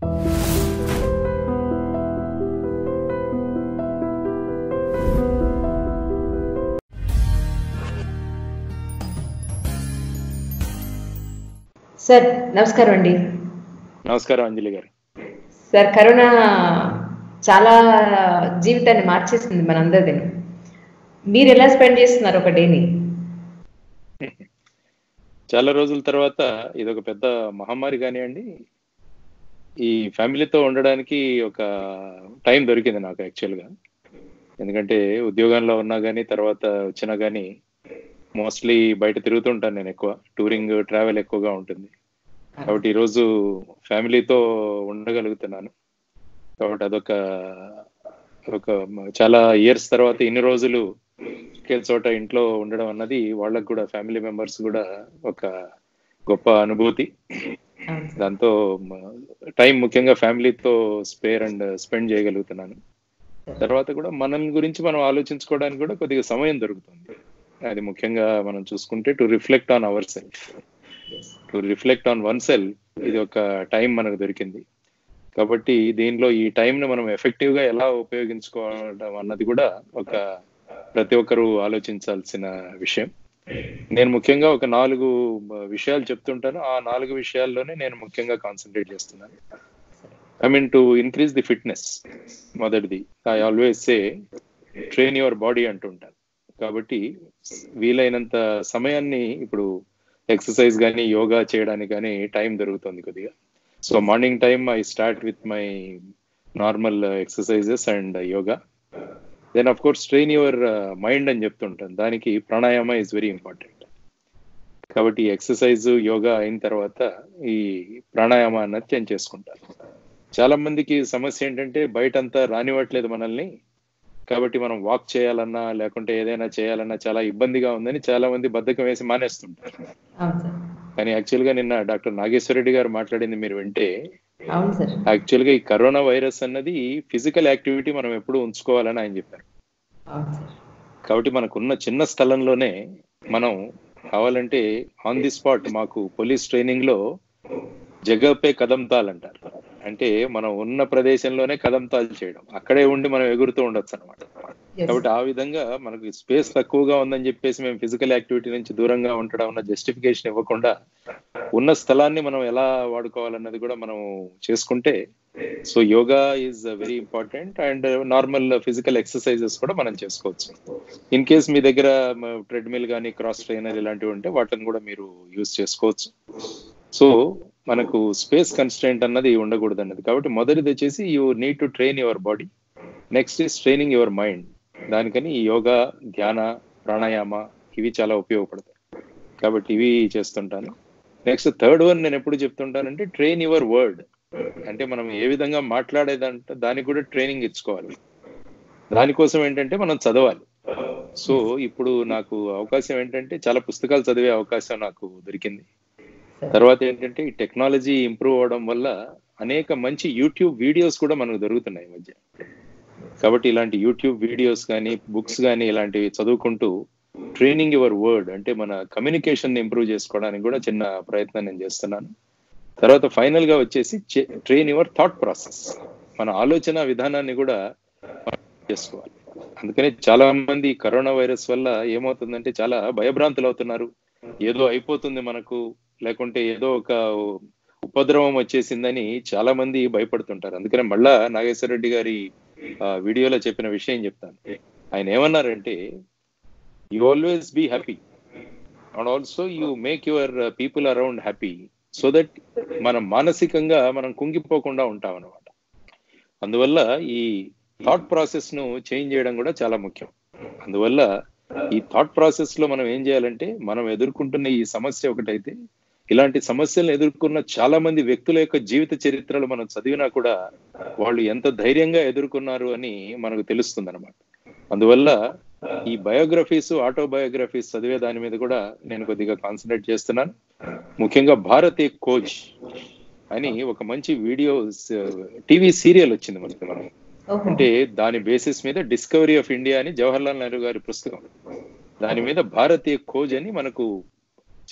Sir నమస్కారం అండి నమస్కారం అంజలి గారు సార్ కరోనా చాలా జీవితాన్ని మార్చేసింది మనందరిది మీరు ఎలా స్పెండ్ చేస్తున్నారు ఒక డేని చాలా రోజుల తర్వాత ఇది ఒక పెద్ద మహమ్మారి కానివ్వండి ఈ ఫ్యామిలీతో ఉండడానికి ఒక టైం దొరికింది నాకు యాక్చువల్గా ఎందుకంటే ఉద్యోగంలో ఉన్నా కానీ తర్వాత వచ్చినా కానీ మోస్ట్లీ బయట తిరుగుతుంటాను నేను ఎక్కువ టూరింగ్ ట్రావెల్ ఎక్కువగా ఉంటుంది కాబట్టి ఈరోజు ఫ్యామిలీతో ఉండగలుగుతున్నాను కాబట్టి అదొక ఒక చాలా ఇయర్స్ తర్వాత ఇన్ని రోజులు ఒకే చోట ఇంట్లో ఉండడం అన్నది వాళ్ళకు కూడా ఫ్యామిలీ మెంబర్స్ కూడా ఒక గొప్ప అనుభూతి దాంతో టైం ముఖ్యంగా ఫ్యామిలీతో స్పేర్ అండ్ స్పెండ్ చేయగలుగుతున్నాను తర్వాత కూడా మనల్ని గురించి మనం ఆలోచించుకోవడానికి కూడా కొద్దిగా సమయం దొరుకుతుంది అది ముఖ్యంగా మనం చూసుకుంటే to reflect on our self to reflect on oneself ఇది ఒక టైం మనకు దొరికింది కాబట్టి దీనిలో ఈ టైంను మనం ఎఫెక్టివ్ గా ఎలా ఉపయోగించుకోవడం అన్నది కూడా ఒక ప్రతి ఒక్కరూ ఆలోచించాల్సిన విషయం నేను ముఖ్యంగా ఒక నాలుగు విషయాలు చెప్తుంటాను ఆ నాలుగు విషయాల్లోనే నేను ముఖ్యంగా కాన్సన్ట్రేట్ చేస్తున్నాను I mean to increase the fitness మొదటిది I always say train your body అంటుంటాను కాబట్టి వీలైనంత సమయాన్ని ఇప్పుడు ఎక్సర్సైజ్ కానీ యోగా చేయడానికి కానీ టైం దొరుకుతుంది కొద్దిగా so morning time I start with my normal exercises and yoga then of course train your mind అని చెప్తుంటాను దానికి ప్రాణాయామ ఇస్ వెరీ ఇంపార్టెంట్ కాబట్టి ఎక్సర్సైజ్ యోగా అయిన తర్వాత ఈ ప్రాణాయామ అన్నది చేంజ్ చేసుకుంటాను చాలా మందికి సమస్య ఏంటంటే బయటంతా రానివ్వట్లేదు మనల్ని కాబట్టి మనం వాక్ చేయాలన్నా లేకుంటే ఏదైనా చేయాలన్నా చాలా ఇబ్బందిగా ఉందని చాలా మంది బద్ధకం వేసి మానేస్తుంటారు కానీ యాక్చువల్ గా నిన్న డాక్టర్ నాగేశ్వరరెడ్డి గారు మాట్లాడింది మీరు వింటే అవును సార్ యాక్చువల్ గా ఈ కరోనా వైరస్ అన్నది ఫిజికల్ యాక్టివిటీ మనం ఎప్పుడు ఉంచుకోవాలని ఆయన చెప్పారు కాబట్టి మనకున్న చిన్న స్థలంలోనే మనం కావాలంటే ఆన్ ది స్పాట్ మాకు పోలీస్ ట్రైనింగ్ లో జగపే కదంతాల్ అంటారు అంటే మనం ఉన్న ప్రదేశంలోనే కదంతాలు చేయడం అక్కడే ఉండి మనం ఎగురుతూ ఉండొచ్చు అనమాట కాబట్టి ఆ విధంగా మనకి స్పేస్ తక్కువగా ఉందని చెప్పేసి మేము ఫిజికల్ యాక్టివిటీ నుంచి దూరంగా ఉండడం అన్న జస్టిఫికేషన్ ఇవ్వకుండా ఉన్న స్థలాన్ని మనం ఎలా వాడుకోవాలన్నది కూడా మనం చేసుకుంటే so yoga is very important and normal physical exercises కూడా మనం చేసుకోవచ్చు ఇన్ కేస్ మీ దగ్గర ట్రెడ్మిల్ కానీ క్రాస్ ట్రైనర్ ఇలాంటివి ఉంటే వాటిని కూడా మీరు యూజ్ చేసుకోవచ్చు సో మనకు స్పేస్ కన్స్టెంట్ అన్నది ఉండకూడదు అన్నది కాబట్టి మొదటిది వచ్చేసి you need to train your body next is training your mind దానికని ఈ యోగా ధ్యాన ప్రాణాయామ ఇవి చాలా ఉపయోగపడతాయి కాబట్టి ఇవి చేస్తుంటాను నెక్స్ట్ థర్డ్ వన్ నేను ఎప్పుడు చెప్తుంటానంటే ట్రైన్ యువర్ వర్డ్ అంటే మనం ఏ విధంగా మాట్లాడేదంటే దానికి కూడా ట్రైనింగ్ ఇచ్చుకోవాలి దానికోసం ఏంటంటే మనం చదవాలి సో ఇప్పుడు నాకు అవకాశం ఏంటంటే చాలా పుస్తకాలు చదివే అవకాశం నాకు దొరికింది తర్వాత ఏంటంటే ఈ టెక్నాలజీ ఇంప్రూవ్ అవడం వల్ల అనేక మంచి యూట్యూబ్ వీడియోస్ కూడా మనకు దొరుకుతున్నాయి ఈ మధ్య కాబట్టి ఇలాంటి యూట్యూబ్ వీడియోస్ కానీ బుక్స్ కానీ ఇలాంటివి చదువుకుంటూ ట్రైనింగ్ యువర్ వర్డ్ అంటే మన కమ్యూనికేషన్ ఇంప్రూవ్ చేసుకోవడానికి కూడా చిన్న ప్రయత్నం నేను చేస్తున్నాను తర్వాత ఫైనల్ గా వచ్చేసి ట్రైన్ యువర్ థాట్ ప్రాసెస్ మన ఆలోచన విధానాన్ని కూడా చేసుకోవాలి అందుకని చాలా మంది కరోనా వైరస్ వల్ల ఏమవుతుందంటే చాలా భయభ్రాంతులు అవుతున్నారు ఏదో అయిపోతుంది మనకు లేకుంటే ఏదో ఒక ఉపద్రవం వచ్చేసిందని చాలా మంది భయపడుతుంటారు అందుకనే మళ్ళా నాగేశ్వర రెడ్డి గారి వీడియోలో చెప్పిన విషయం చెప్తాను ఆయన ఏమన్నారంటే you always be happy and also you make your people around happy so that మనం మానసికంగా మనం కుంగిపోకుండా ఉంటాం అనమాట అందువల్ల ఈ థాట్ ప్రాసెస్ ను చేంజ్ చేయడం కూడా చాలా ముఖ్యం అందువల్ల ఈ థాట్ ప్రాసెస్ లో మనం ఏం చేయాలంటే మనం ఎదుర్కొంటున్న ఈ సమస్య ఒకటైతే ఇలాంటి సమస్యలను ఎదుర్కొన్న చాలా మంది వ్యక్తుల యొక్క జీవిత చరిత్రలు మనం చదివినా కూడా వాళ్ళు ఎంత ధైర్యంగా ఎదుర్కొన్నారు అని మనకు తెలుస్తుంది అనమాట అందువల్ల ఈ బయోగ్రఫీస్ ఆటోబయోగ్రఫీస్ చదివే దాని మీద కూడా నేను కొద్దిగా కాన్సన్ట్రేట్ చేస్తున్నాను ముఖ్యంగా భారతీయ కోచ్ అని ఒక మంచి వీడియో టీవీ సీరియల్ వచ్చింది మనకి మనం అంటే దాని బేసిస్ మీద డిస్కవరీ ఆఫ్ ఇండియా అని జవహర్లాల్ నెహ్రూ గారి పుస్తకం దాని మీద భారతీయ కోజ్ అని మనకు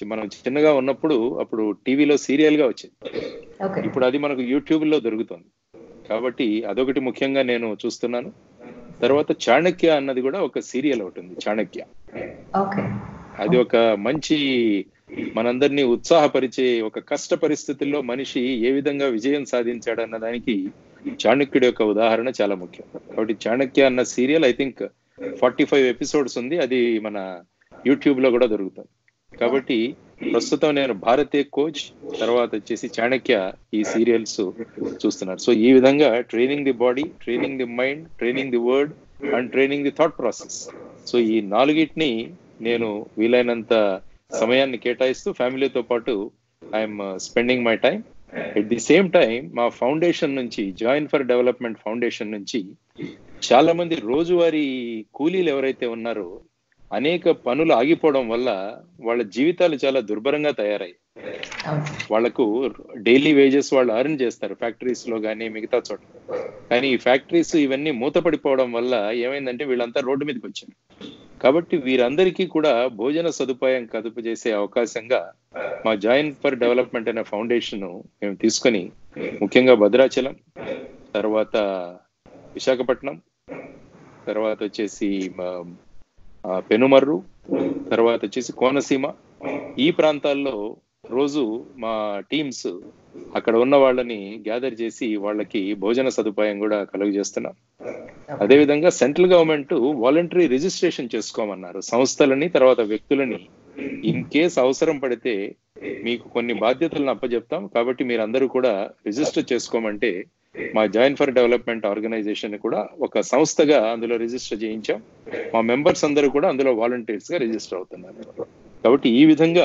చి- మనం చిన్నగా ఉన్నప్పుడు అప్పుడు టీవీలో సీరియల్ గా వచ్చేది ఓకే ఇప్పుడు అది మనకు యూట్యూబ్ లో దొరుకుతుంది కాబట్టి అదొకటి ముఖ్యంగా నేను చూస్తున్నాను తర్వాత చాణక్య అన్నది కూడా ఒక సీరియల్ ఒకటి ఉంది చాణక్య ఓకే అది ఒక మంచి మనందరినీ ఉత్సాహపరిచే ఒక కష్ట పరిస్థితుల్లో మనిషి ఏ విధంగా విజయం సాధించాడు అన్న దానికి చాణక్యుడి యొక్క ఉదాహరణ చాలా ముఖ్యం కాబట్టి చాణక్య అన్న serial I think forty five episodes ఉంది అది మన యూట్యూబ్ లో కూడా దొరుకుతుంది కాబట్టి ప్రస్తుతం నేను భారతీయ కోచ్ తర్వాత వచ్చేసి చాణక్య ఈ సీరియల్స్ చూస్తున్నారు సో ఈ విధంగా training the body training the mind training the word and training the thought process so ఈ నాలుగిటిని నేను వీలైనంత సమయాన్ని కేటాయిస్తూ ఫ్యామిలీతో పాటు I'm spending my time at the same time మా ఫౌండేషన్ నుంచి జాయిన్ ఫర్ డెవలప్మెంట్ ఫౌండేషన్ నుంచి చాలా మంది రోజువారీ కూలీలు ఎవరైతే ఉన్నారో అనేక పనులు ఆగిపోవడం వల్ల వాళ్ళ జీవితాలు చాలా దుర్భరంగా తయారయ్యాయి అవును వాళ్లకు డైలీ వేజెస్ వాళ్ళు అర్న్ చేస్తారు ఫ్యాక్టరీస్ లో కానీ మిగతా చోట కానీ ఈ ఫ్యాక్టరీస్ ఇవన్నీ మూతపడిపోవడం వల్ల ఏమైందంటే వీళ్ళంతా రోడ్డు మీదకి వచ్చారు కాబట్టి వీరందరికీ కూడా భోజన సదుపాయం కదుపు చేసే అవకాశంగా మా జాయిన్ ఫర్ డెవలప్మెంట్ అనే ఫౌండేషన్ మేము తీసుకొని ముఖ్యంగా భద్రాచలం తర్వాత విశాఖపట్నం తర్వాత వచ్చేసి మా- ఆ, పెనుమర్రు తర్వాత వచ్చేసి కోనసీమ ఈ ప్రాంతాల్లో రోజు మా టీమ్స్ అక్కడ ఉన్న వాళ్ళని గ్యాదర్ చేసి వాళ్ళకి భోజన సదుపాయం కూడా కలుగజేస్తున్నాం అదేవిధంగా సెంట్రల్ గవర్నమెంట్ వాలంటరీ రిజిస్ట్రేషన్ చేసుకోమన్నారు సంస్థలని తర్వాత వ్యక్తులని ఇన్ కేస్ అవసరం పడితే మీకు కొన్ని బాధ్యతలను అప్పచెప్తాం కాబట్టి మీరందరూ కూడా రిజిస్టర్ చేసుకోమంటే మా జాయిన్ ఫర్ డెవలప్మెంట్ ఆర్గనైజేషన్ కూడా ఒక సంస్థగా అందులో రిజిస్టర్ చేయించాం మా మెంబర్స్ అందరూ కూడా అందులో వాలంటీర్స్ గా రిజిస్టర్ అవుతున్నారు కాబట్టి ఈ విధంగా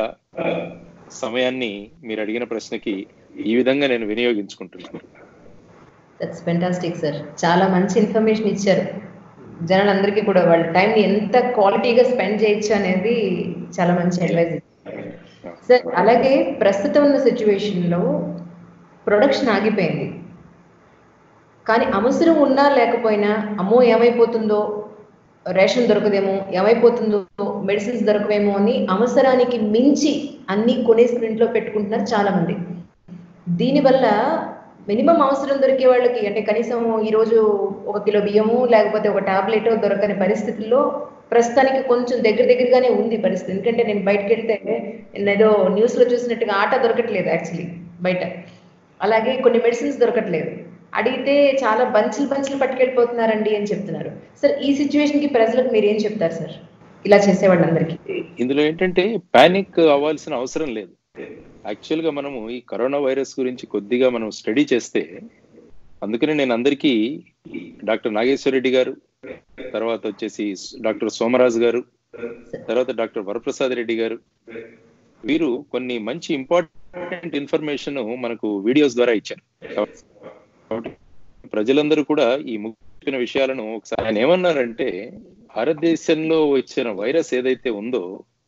సమయాన్ని మీరు అడిగిన ప్రశ్నకి ఈ విధంగా నేను వినియోగించుకుంటున్నాను దట్స్ ఫెంటాస్టిక్ సార్ చాలా మంచి ఇన్ఫర్మేషన్ ఇచ్చారు జనాలందరికీ కూడా వాళ్ళ టైంని ఎంత క్వాలిటీగా స్పెండ్ చేయొచ్చు అనేది చాలా మంచి అడ్వైజ్ సార్ అలాగే ప్రస్తుతం ఉన్న సిచ్యువేషన్లో ప్రొడక్షన్ ఆగిపోయింది కానీ అవసరం ఉన్నా లేకపోయినా అమ్మో ఏమైపోతుందో రేషన్ దొరకదేమో ఏమైపోతుందో మెడిసిన్స్ దొరకవేమో అని అవసరానికి మించి అన్ని కొనేసి ఇంట్లో పెట్టుకుంటున్నారు చాలా మంది దీనివల్ల మినిమం అవసరం దొరికే వాళ్ళకి అంటే కనీసం ఈరోజు ఒక కిలో బియ్యము లేకపోతే ఒక టాబ్లెట్ దొరకని పరిస్థితుల్లో ప్రస్తుతానికి కొంచెం దగ్గర దగ్గరగానే ఉంది పరిస్థితి ఎందుకంటే నేను బయటకు వెళ్తే నేను ఏదో న్యూస్లో చూసినట్టుగా ఆట దొరకట్లేదు యాక్చువల్లీ బయట అలాగే కొన్ని మెడిసిన్స్ దొరకట్లేదు అడిగితే చాలా బంచులు బంచులు పట్టుకెళ్ళిపోతున్నారండి అని చెప్తున్నారు సార్ ఈ సిచ్యువేషన్ కి ప్రజలకు మీరు ఏం చెప్తారు సార్ ఇలా చేసే వాళ్ళందరికీ ఇందులో ఏంటంటే పానిక్ అవ్వాల్సిన అవసరం లేదు యాక్చువల్ గా మనము ఈ కరోనా వైరస్ గురించి కొద్దిగా మనం స్టడీ చేస్తే అందుకని నేను అందరికీ డాక్టర్ నాగేశ్వర రెడ్డి గారు తర్వాత వచ్చేసి డాక్టర్ సోమరాజు గారు తర్వాత డాక్టర్ వరప్రసాద్ రెడ్డి గారు వీరు కొన్ని మంచి ఇంపార్టెంట్ ఇన్ఫర్మేషన్ మనకు వీడియోస్ ద్వారా ఇచ్చారు కాబట్టి ప్రజలందరూ కూడా ఈ ముఖ్యమైన విషయాలను ఒకసారి ఆయన ఏమన్నారంటే భారతదేశంలో వచ్చిన వైరస్ ఏదైతే ఉందో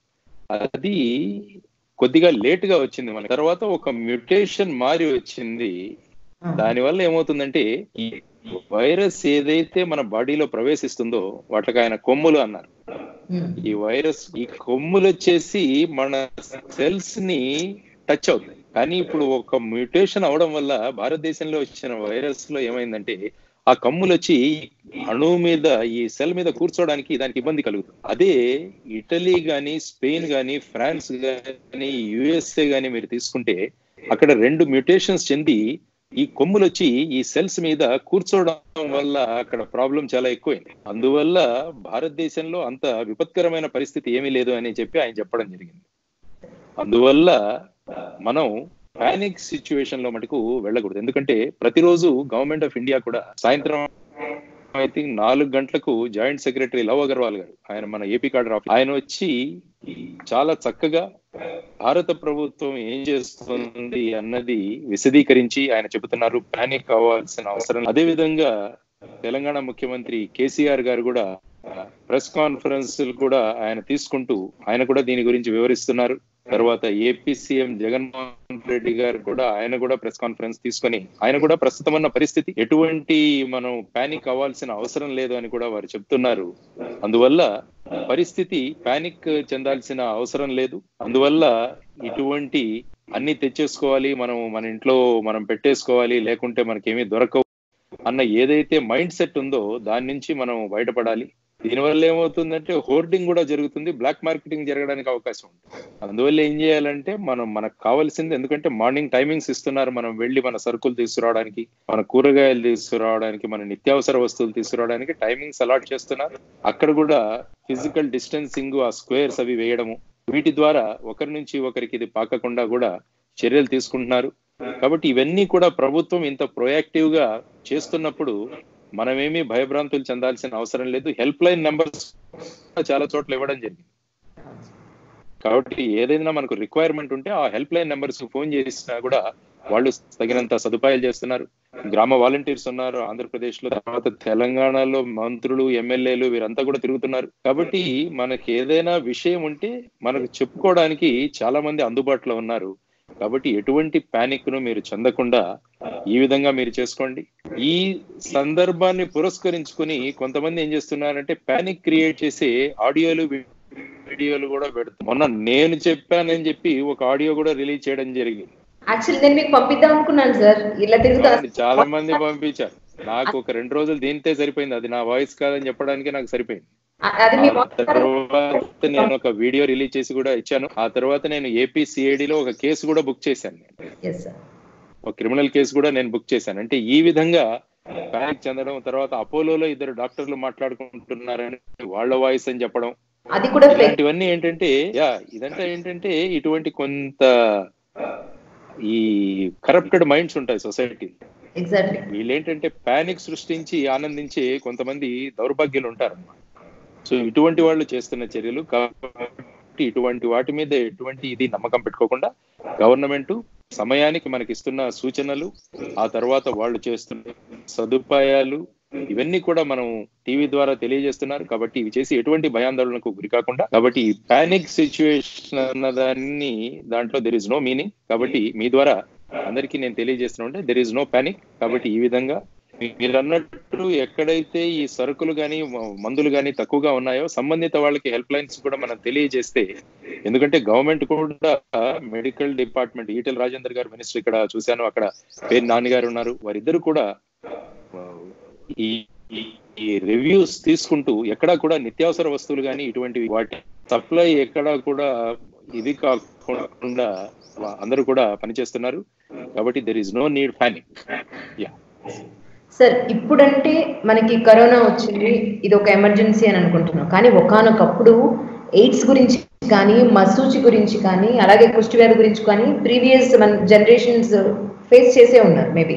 అది కొద్దిగా లేట్ గా వచ్చింది మన తర్వాత ఒక మ్యూటేషన్ మారి వచ్చింది దానివల్ల ఏమవుతుందంటే ఈ వైరస్ ఏదైతే మన బాడీలో ప్రవేశిస్తుందో వాటికి ఆయన కొమ్ములు అన్నారు ఈ వైరస్ ఈ కొమ్ములు వచ్చేసి మన సెల్స్ ని టచ్ అవుతాయి కానీ ఇప్పుడు ఒక మ్యూటేషన్ అవడం వల్ల భారతదేశంలో వచ్చిన వైరస్ లో ఏమైందంటే ఆ కమ్ములు వచ్చి అణువు మీద ఈ సెల్ మీద కూర్చోవడానికి దానికి ఇబ్బంది కలుగుతుంది అదే ఇటలీ గాని స్పెయిన్ గాని ఫ్రాన్స్ గాని యుఎస్ఏ గాని మీరు తీసుకుంటే అక్కడ రెండు మ్యూటేషన్స్ చెంది ఈ కొమ్ములు వచ్చి ఈ సెల్స్ మీద కూర్చోవడం వల్ల అక్కడ ప్రాబ్లం చాలా ఎక్కువైంది అందువల్ల భారతదేశంలో అంత విపత్కరమైన పరిస్థితి ఏమీ లేదు అని చెప్పి ఆయన చెప్పడం జరిగింది అందువల్ల మనం పానిక్ సిచ్యువేషన్ లో మటుకు వెళ్ళకూడదు ఎందుకంటే ప్రతిరోజు గవర్నమెంట్ ఆఫ్ ఇండియా కూడా సాయంత్రం ఐ థింక్ నాలుగు గంటలకు జాయింట్ సెక్రటరీ లవ్ అగర్వాల్ గారు ఆయన మన ఏపీ కార్డర్ ఆఫీస్ ఆయన వచ్చి చాలా చక్కగా భారత ప్రభుత్వం ఏం చేస్తుంది అన్నది విశదీకరించి ఆయన చెబుతున్నారు పానిక్ అవ్వాల్సిన అవసరం అదే విధంగా తెలంగాణ ముఖ్యమంత్రి కేసీఆర్ గారు కూడా ప్రెస్ కాన్ఫరెన్స్ కూడా ఆయన తీసుకుంటూ ఆయన కూడా దీని గురించి వివరిస్తున్నారు తర్వాత ఏపీ సీఎం జగన్మోహన్ రెడ్డి గారు కూడా ఆయన కూడా ప్రెస్ కాన్ఫరెన్స్ తీసుకొని ఆయన కూడా ప్రస్తుతం ఉన్న పరిస్థితి ఎటువంటి మనం పానిక్ అవ్వాల్సిన అవసరం లేదు అని కూడా వారు చెప్తున్నారు అందువల్ల పరిస్థితి పానిక్ చెందాల్సిన అవసరం లేదు అందువల్ల ఇటువంటి అన్ని తెచ్చేసుకోవాలి మనం మన ఇంట్లో మనం పెట్టేసుకోవాలి లేకుంటే మనకేమీ దొరకవు అన్న ఏదైతే మైండ్ సెట్ ఉందో దాని నుంచి మనం బయటపడాలి దీనివల్ల ఏమవుతుందంటే హోర్డింగ్ కూడా జరుగుతుంది బ్లాక్ మార్కెటింగ్ జరగడానికి అవకాశం ఉంటుంది అందువల్ల ఏం చేయాలంటే మనం మనకు కావాల్సింది ఎందుకంటే మార్నింగ్ టైమింగ్స్ ఇస్తున్నారు మనం వెళ్ళి మన సరుకులు తీసుకురావడానికి మన కూరగాయలు తీసుకురావడానికి మన నిత్యావసర వస్తువులు తీసుకురావడానికి టైమింగ్స్ అలాట్ చేస్తున్నారు అక్కడ కూడా ఫిజికల్ డిస్టెన్సింగ్ ఆ స్క్వేర్స్ అవి వేయడము వీటి ద్వారా ఒకరి నుంచి ఒకరికి ఇది పాకకుండా కూడా చర్యలు తీసుకుంటున్నారు కాబట్టి ఇవన్నీ కూడా ప్రభుత్వం ఇంత ప్రొయాక్టివ్ గా చేస్తున్నప్పుడు మనమేమీ భయభ్రాంతులు చెందాల్సిన అవసరం లేదు హెల్ప్ లైన్ నెంబర్స్ చాలా చోట్ల ఇవ్వడం జరిగింది కాబట్టి ఏదైనా మనకు రిక్వైర్మెంట్ ఉంటే ఆ హెల్ప్ లైన్ నెంబర్స్ ఫోన్ చేసినా కూడా వాళ్ళు తగినంత సదుపాయాలు చేస్తున్నారు గ్రామ వాలంటీర్స్ ఉన్నారు ఆంధ్రప్రదేశ్ లో తర్వాత తెలంగాణలో మంత్రులు ఎమ్మెల్యేలు వీరంతా కూడా తిరుగుతున్నారు కాబట్టి మనకి ఏదైనా విషయం ఉంటే మనకు చెప్పుకోవడానికి చాలా మంది అందుబాటులో ఉన్నారు కాబట్టి ఎటువంటి పానిక్ ను మీరు చెందకుండా ఈ విధంగా మీరు చేసుకోండి ఈ సందర్భాన్ని పురస్కరించుకుని కొంతమంది ఏం చేస్తున్నారంటే పానిక్ క్రియేట్ చేసి ఆడియోలు వీడియోలు కూడా పెడుతుంది మొన్న నేను చెప్పానని చెప్పి ఒక ఆడియో కూడా రిలీజ్ చేయడం జరిగింది యాక్చువల్లీ నేను మీకు పంపిద్దాం అనుకున్నాను సార్ ఇలా తిరుగుతా చాలా మంది పంపించారు నాకు ఒక రెండు రోజులు దీంతే సరిపోయింది అది నా వాయిస్ కాదని చెప్పడానికి నాకు సరిపోయింది అది మీ ఆ తర్వాత నేను ఒక వీడియో రిలీజ్ చేసి కూడా ఇచ్చాను ఆ తర్వాత నేను ఏపీ సిఐడిలో ఒక కేసు కూడా బుక్ చేశాను నేను ఎస్ సార్ ఒక క్రిమినల్ కేసు కూడా నేను బుక్ చేశాను అంటే ఈ విధంగా ప్యానిక్ చెందడం తర్వాత అపోలోలో ఇద్దరు డాక్టర్లు మాట్లాడుకుంటున్నారని వాళ్ళ వాయిస్ అని చెప్పడం అది కూడా fake. ఇలాంటివన్నీ ఏంటంటే యా ఇదంతా ఏంటంటే ఇటువంటి కొంత ఈ కరప్టెడ్ మైండ్స్ ఉంటాయి సొసైటీ ఎగ్జాక్ట్లీ వీళ్ళేంటంటే పానిక్ సృష్టించి ఆనందించే కొంతమంది దౌర్భాగ్యులు ఉంటారు సో ఇటువంటి వాళ్ళు చేస్తున్న చర్యలు కాబట్టి ఇటువంటి వాటి మీద ఎటువంటి ఇది నమ్మకం పెట్టుకోకుండా గవర్నమెంట్ సమయానికి మనకి ఇస్తున్న సూచనలు ఆ తర్వాత వాళ్ళు చేస్తున్న సదుపాయాలు ఇవన్నీ కూడా మనం టీవీ ద్వారా తెలియజేస్తున్నారు కాబట్టి ఇవి చేసి ఎటువంటి భయాందోళనకు గురి కాకుండా కాబట్టి ఈ పానిక్ సిచ్యువేషన్ అన్న దాన్ని దాంట్లో దెర్ ఇస్ నో మీనింగ్ కాబట్టి మీ ద్వారా అందరికీ నేను తెలియజేస్తున్నా అంటే దెర్ ఇస్ నో పానిక్ కాబట్టి ఈ విధంగా మీ- మీరు అన్నట్టు ఎక్కడైతే ఈ సరుకులు కానీ మందులు కానీ తక్కువగా ఉన్నాయో సంబంధిత వాళ్ళకి హెల్ప్ లైన్స్ కూడా మనం తెలియజేస్తే ఎందుకంటే గవర్నమెంట్ కూడా మెడికల్ డిపార్ట్మెంట్ ఈటెల రాజేందర్ గారు మినిస్టర్ ఇక్కడ చూశాను అక్కడ పేరు నాన్నగారు ఉన్నారు వారిద్దరు కూడా ఆ, ఈ ఈ- ఈ రివ్యూస్ తీసుకుంటూ ఎక్కడా కూడా నిత్యావసర వస్తువులు కానీ ఇటువంటి వాటి సప్లై ఎక్కడా కూడా ఇది కాకుండా అందరూ కూడా పనిచేస్తున్నారు కాబట్టి there is no need panic yeah sir ఇప్పుడంటే మనకి కరోనా వచ్చింది ఇది ఒక ఎమర్జెన్సీ అని అనుకుంటున్నాం కానీ ఒకానొకప్పుడు ఎయిడ్స్ గురించి కానీ మసూచి గురించి కానీ అలాగే కుష్టి వ్యాధి గురించి కానీ ప్రీవియస్ మన జనరేషన్స్ ఫేస్ చేసే ఉన్నారు మేబీ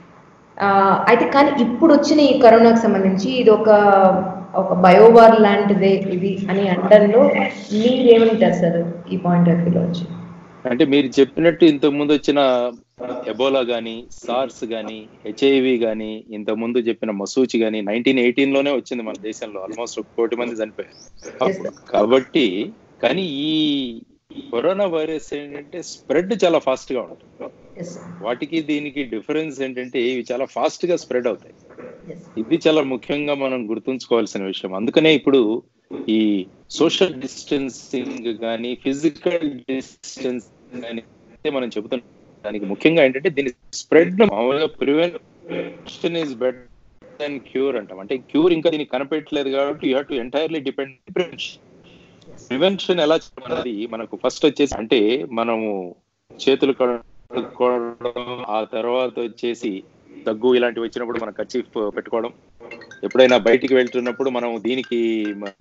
అయితే కానీ ఇప్పుడు వచ్చిన ఈ కరోనాకు సంబంధించి ఇది ఒక ఒక బయోవార్ లాంటిదే ఇది అని అనడంలో మీరేమంటారు సార్ ఈ పాయింట్ ఆఫ్ వ్యూలో వచ్చి అంటే మీరు చెప్పినట్టు ఇంతకు ముందు వచ్చిన ఎబోలా గానీ సార్స్ గానీ హెచ్ఐవి గానీ ఇంతకు ముందు చెప్పిన మసూచి గానీ నైన్టీన్ ఎయిటీన్ లోనే వచ్చింది మన దేశంలో ఆల్మోస్ట్ ఒక కోటి మంది చనిపోయారు అప్పుడు. కాబట్టి కానీ ఈ కరోనా వైరస్ ఏంటంటే స్ప్రెడ్ చాలా ఫాస్ట్ గా ఉంటుంది ఎస్ వాటికి దీనికి డిఫరెన్స్ ఏంటంటే ఇవి చాలా ఫాస్ట్ గా స్ప్రెడ్ అవుతాయి ఎస్ ఇది చాలా ముఖ్యంగా మనం గుర్తుంచుకోవాల్సిన విషయం అందుకనే ఇప్పుడు ఈ సోషల్ డిస్టెన్సింగ్ కానీ ఫిజికల్ డిస్టెన్స్ కానీ మనం చెబుతున్నాం దానికి ముఖ్యంగా ఏంటంటే దీని స్ప్రెడ్ మామూలుగా prevention is better than cure అంటాం అంటే క్యూర్ ఇంకా దీనికి కనిపెట్టలేదు కాబట్టి you have to entirely depend prevention prevention ఎలా చేయాలన్నది మనకు ఫస్ట్ వచ్చేసి అంటే మనము చేతులు కడుక్కోవడం ఆ తర్వాత వచ్చేసి దగ్గు ఇలాంటివి వచ్చినప్పుడు మనం కర్చీఫ్ పెట్టుకోవడం ఎప్పుడైనా బయటికి వెళ్తున్నప్పుడు మనం దీనికి మ-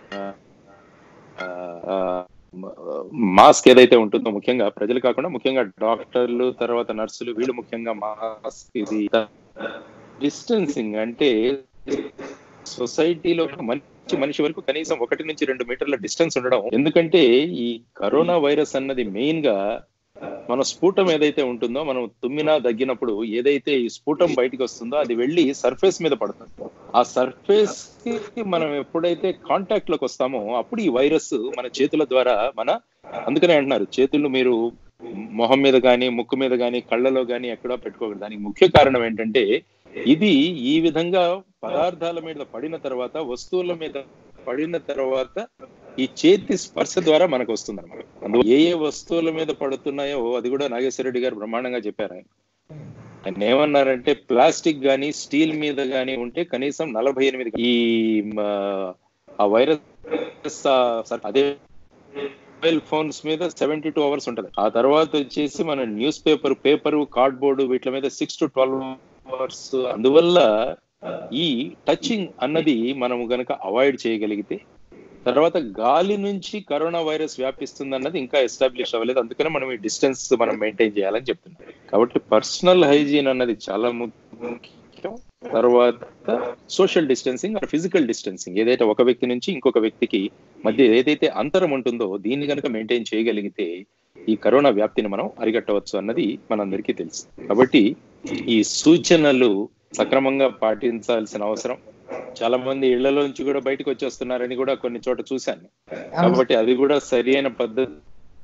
ఆ, ఆ, మాస్క్ ఏదైతే ఉంటుందో ముఖ్యంగా ప్రజలు కాకుండా ముఖ్యంగా డాక్టర్లు తర్వాత నర్సులు వీళ్ళు ముఖ్యంగా మాస్క్ ఇది డిస్టెన్సింగ్ అంటే సొసైటీలో మంచి మనిషి వరకు కనీసం ఒకటి నుంచి రెండు మీటర్ల డిస్టెన్స్ ఉండడం ఎందుకంటే ఈ కరోనా వైరస్ అన్నది మెయిన్ గా మన స్ఫూటం ఏదైతే ఉంటుందో మనం తుమ్మినా దగ్గినప్పుడు ఏదైతే ఈ స్ఫూటం బయటికి వస్తుందో అది వెళ్ళి సర్ఫేస్ మీద పడుతుంది ఆ సర్ఫేస్ కి మనం ఎప్పుడైతే కాంటాక్ట్ లోకి వస్తామో అప్పుడు ఈ వైరస్ మన చేతుల ద్వారా మన అందుకనే అంటున్నారు చేతులు మీరు మొహం మీద కానీ ముక్కు మీద కానీ కళ్ళలో కానీ ఎక్కడా పెట్టుకోకూడదు దానికి ముఖ్య కారణం ఏంటంటే ఇది ఈ విధంగా పదార్థాల మీద పడిన తర్వాత వస్తువుల మీద పడిన తర్వాత ఈ చేతి స్పర్శ ద్వారా మనకు వస్తుంది అనమాట అందులో ఏ ఏ వస్తువుల మీద పడుతున్నాయో అది కూడా నాగేశ్వర రెడ్డి గారు బ్రహ్మాండంగా చెప్పారు ఆయన ఆయన ఏమన్నారంటే ప్లాస్టిక్ గానీ స్టీల్ మీద గానీ ఉంటే కనీసం నలభై ఎనిమిది ఈ మ, ఆ వైరస్ ఆ, సర్- అదే మొబైల్ ఫోన్స్ మీద సెవెంటీ టూ అవర్స్ ఉంటది ఆ తర్వాత వచ్చేసి మన న్యూస్ పేపర్ పేపర్ కార్డ్బోర్డ్ వీటి మీద సిక్స్ టు ట్వెల్వ్ అవర్స్ అందువల్ల ఈ టచింగ్ అన్నది మనము గనక అవాయిడ్ చేయగలిగితే తర్వాత గాలి నుంచి కరోనా వైరస్ వ్యాపిస్తుంది అన్నది ఇంకా ఎస్టాబ్లిష్ అవ్వలేదు అందుకనే మనం ఈ డిస్టెన్స్ మనం మెయింటైన్ చేయాలని చెప్తున్నాం కాబట్టి పర్సనల్ హైజీన్ అన్నది చాలా ముఖ్యం తర్వాత social distancing or physical distancing ఏదైతే ఒక వ్యక్తి నుంచి ఇంకొక వ్యక్తికి మధ్య ఏదైతే అంతరం ఉంటుందో దీన్ని కనుక మెయింటైన్ చేయగలిగితే ఈ కరోనా వ్యాప్తిని మనం అరికట్టవచ్చు అన్నది మనందరికీ తెలుసు కాబట్టి ఈ సూచనలు సక్రమంగా పాటించాల్సిన అవసరం చాలా మంది ఇళ్లలో నుంచి కూడా బయటకు వచ్చేస్తున్నారని కూడా కొన్ని చోట చూశాను కాబట్టి అది కూడా సరి అయిన పద్ధతి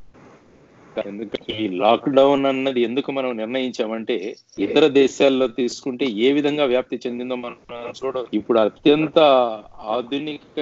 ఎందుకంటే ఈ లాక్డౌన్ అన్నది ఎందుకు మనం నిర్ణయించామంటే ఇతర దేశాల్లో తీసుకుంటే ఏ విధంగా వ్యాప్తి చెందిందో మనం చూడ ఇప్పుడు అత్యంత ఆధునిక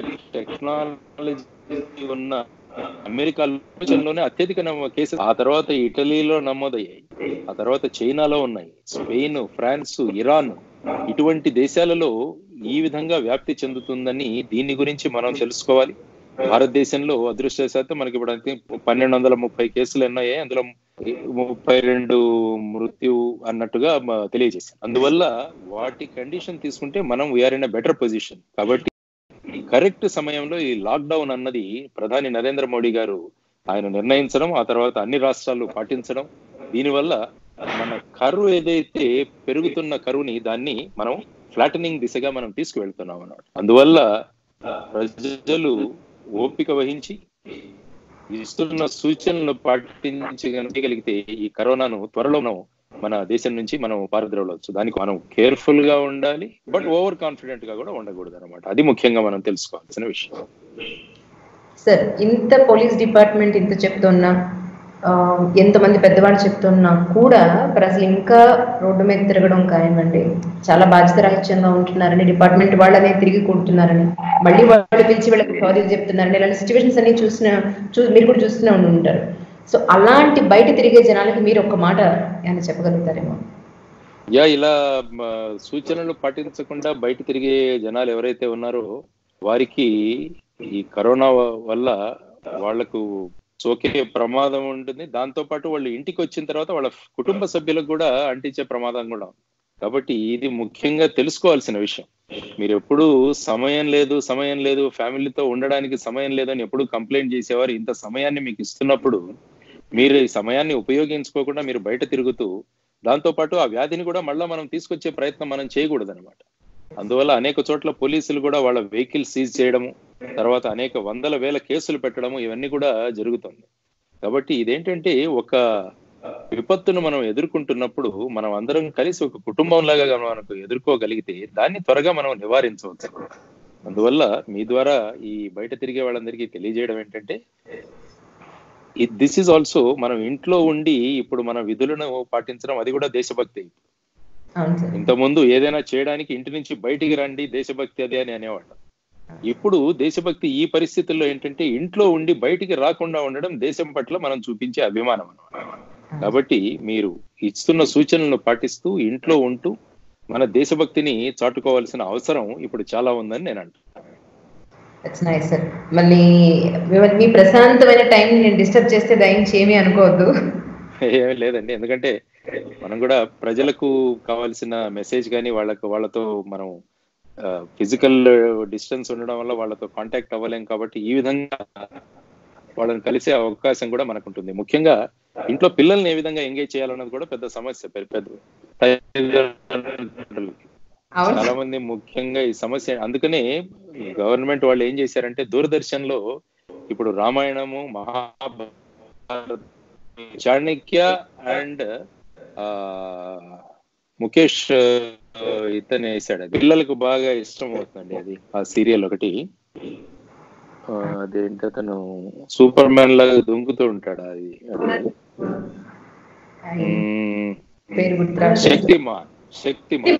టెక్నాలజీ ఉన్న అమెరికా లోనే అత్యధిక నమ్మ- కేసులు ఆ తర్వాత ఇటలీలో నమోదయ్యాయి ఆ తర్వాత చైనాలో ఉన్నాయి స్పెయిన్ ఫ్రాన్స్ ఇరాన్ ఇటువంటి దేశాలలో ఈ విధంగా వ్యాప్తి చెందుతుందని దీని గురించి మనం తెలుసుకోవాలి భారతదేశంలో అదృష్టవశాత్తు మనకి ఇప్పుడు అయితే పన్నెండు వందల ముప్పై కేసులు ఉన్నాయి అందులో ముప్పై రెండు మృత్యు అన్నట్టుగా మ- తెలియజేశారు అందువల్ల వాటి కండిషన్ తీసుకుంటే మనం వీఆర్ ఇన్ బెటర్ పొజిషన్ కాబట్టి కరెక్ట్ సమయంలో ఈ లాక్డౌన్ అన్నది ప్రధాని నరేంద్ర మోడీ గారు ఆయన నిర్ణయించడం ఆ తర్వాత అన్ని రాష్ట్రాలు పాటించడం దీనివల్ల మన కరువు ఏదైతే పెరుగుతున్న కరువుని దాన్ని మనం ఫ్లాటనింగ్ దిశగా మనం తీసుకువెళ్తున్నాం అన్నమాట అందువల్ల ప్రజలు ఓపిక వహించి ఇస్తున్న సూచనలు పాటించగలిగితే ఈ కరోనాను త్వరలో మనం మన దేశం నుంచి మనం పారద్రోలవచ్చు దానికి మనం కేర్ఫుల్ గా ఉండాలి బట్ ఓవర్ కాన్ఫిడెంట్ గా కూడా ఉండకూడదు అనమాట అది ముఖ్యంగా మనం తెలుసుకోవాల్సిన విషయం సార్ ఇంత పోలీస్ డిపార్ట్మెంట్ ఇంత చెప్తున్నా ఆ, ఎంతమంది పెద్దవాళ్ళు చెప్తున్నా కూడా ప్రజలు ఇంకా రోడ్డు మీద తిరగడం ఖాయమండి చాలా బాధ్యత రహిత్యంగా ఉంటున్నారని డిపార్ట్మెంట్ వాళ్ళనే తిరిగి కొడుతున్నారని మళ్ళీ వాళ్ళు పిలిచి వీళ్ళకి సారీలు చెప్తున్నారని ఇలాంటి సిచ్యువేషన్స్ అన్ని చూసిన చూ మీరు కూడా చూస్తూనే ఉండి ఉంటారు సో అలాంటి బయట తిరిగే జనాలకి మీరు ఒక మాట ఏమైనా చెప్పగలుగుతారేమో యా ఇలా మ, సూచనలు పాటించకుండా బయట తిరిగే జనాలు ఎవరైతే ఉన్నారో వారికి ఈ కరోనా వ- వల్ల వాళ్లకు సోకే ప్రమాదం ఉంటుంది దాంతో పాటు వాళ్ళు ఇంటికి వచ్చిన తర్వాత వాళ్ళ కుటుంబ సభ్యులకు కూడా అంటించే ప్రమాదం కూడా ఉంది కాబట్టి ఇది ముఖ్యంగా తెలుసుకోవాల్సిన విషయం మీరు ఎప్పుడు సమయం లేదు సమయం లేదు ఫ్యామిలీతో ఉండడానికి సమయం లేదని ఎప్పుడు కంప్లైంట్ చేసేవారు ఇంత సమయాన్ని మీకు ఇస్తున్నప్పుడు మీరు ఈ సమయాన్ని ఉపయోగించుకోకుండా మీరు బయట తిరుగుతూ దాంతో పాటు ఆ వ్యాధిని కూడా మళ్ళీ మనం తీసుకొచ్చే ప్రయత్నం మనం చేయకూడదు అనమాట అందువల్ల అనేక చోట్ల పోలీసులు కూడా వాళ్ళ వెహికల్ సీజ్ చేయడము తర్వాత అనేక వందల వేల కేసులు పెట్టడము ఇవన్నీ కూడా జరుగుతుంది కాబట్టి ఇదేంటంటే ఒక విపత్తును మనం ఎదుర్కొంటున్నప్పుడు మనం అందరం కలిసి ఒక కుటుంబంలాగా మనకు ఎదుర్కోగలిగితే దాన్ని త్వరగా మనం నివారించవచ్చు అందువల్ల మీ ద్వారా ఈ బయట తిరిగే వాళ్ళందరికీ తెలియజేయడం ఏంటంటే దిస్ ఈజ్ ఆల్సో మనం ఇంట్లో ఉండి ఇప్పుడు మన విధులను పాటించడం అది కూడా దేశభక్తి అవును సార్ ఇంతకుముందు ఏదైనా చేయడానికి ఇంటి నుంచి బయటికి రండి దేశభక్తి అదే అని అనేవాళ్ళు ఇప్పుడు దేశభక్తి ఈ పరిస్థితుల్లో ఏంటంటే ఇంట్లో ఉండి బయటికి రాకుండా ఉండడం దేశం పట్ల మనం చూపించే అభిమానం అన్నమాట కాబట్టి మీరు ఇస్తున్న సూచనలను పాటిస్తూ ఇంట్లో ఉంటూ మన దేశభక్తిని చాటుకోవాల్సిన అవసరం ఇప్పుడు చాలా ఉందని నేను అంటున్నాను దట్స్ నైస్ సార్ మళ్ళీ మీ- మీ ప్రశాంతమైన టైం నేను డిస్టర్బ్ చేస్తే దయించి ఏమీ అనుకోవద్దు ఏమీ లేదండి ఎందుకంటే మనం కూడా ప్రజలకు కావాల్సిన మెసేజ్ కానీ వాళ్ళకు వాళ్ళతో మనం ఫిజికల్ డిస్టెన్స్ ఉండడం వల్ల వాళ్ళతో కాంటాక్ట్ అవ్వలేం కాబట్టి ఈ విధంగా వాళ్ళని కలిసే అవకాశం కూడా మనకు ఉంటుంది ముఖ్యంగా ఇంట్లో పిల్లల్ని ఏ విధంగా ఎంగేజ్ చేయాలన్నది కూడా పెద్ద సమస్య పెద్ద పెద్ద తల్లిదండ్రులకి. అవును చాలా మంది ముఖ్యంగా ఈ సమస్య అందుకనే గవర్నమెంట్ వాళ్ళు ఏం చేశారంటే దూరదర్శన్ లో ఇప్పుడు రామాయణము మహాభారత చాణక్య అండ్ ముఖేష్ ఆ, ఇతను వేసాడు అది పిల్లలకు బాగా ఇష్టం అవుతుందండి అది ఆ సీరియల్ ఒకటి అదేంటి అతను సూపర్ మ్యాన్ లాగా దుంకుతూ ఉంటాడు అది అది మ్మ్, పేరు గుర్తురాదు Shaktimaan Shaktimaan